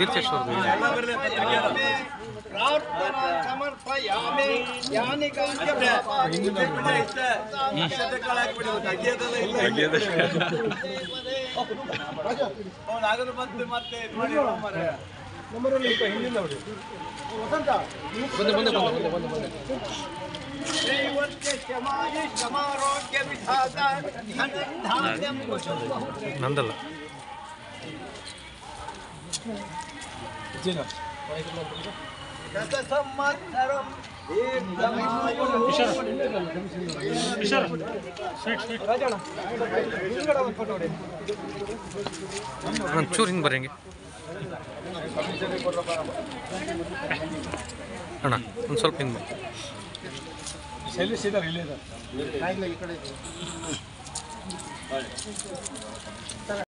ತೀರ್ಥೇಶ್ವರದು ಪ್ರಾರ್ಥನಾ ಸಮರ್ಪಯಾಮಿ ಯಾನಿ ದೈವತ್ಯ ಶಮಾಯಿ ಶಮಾರೋಗ್ಯ ವಿಧಾತ ಧನಧಾನ್ಯಂ ನಂದಲ್ಲ ಶತ ಸಂವತ್ಸರಂ ದೀರ್ಘಮಾಯು ಒಂಚೂರು ಹಿಂಗೆ ಬರ್ರಿ ಹಿಂಗೆ ಅಣ್ಣ ಒಂದು ಸ್ವಲ್ಪ ಹಿಂಗೆ ಬನ್ನಿ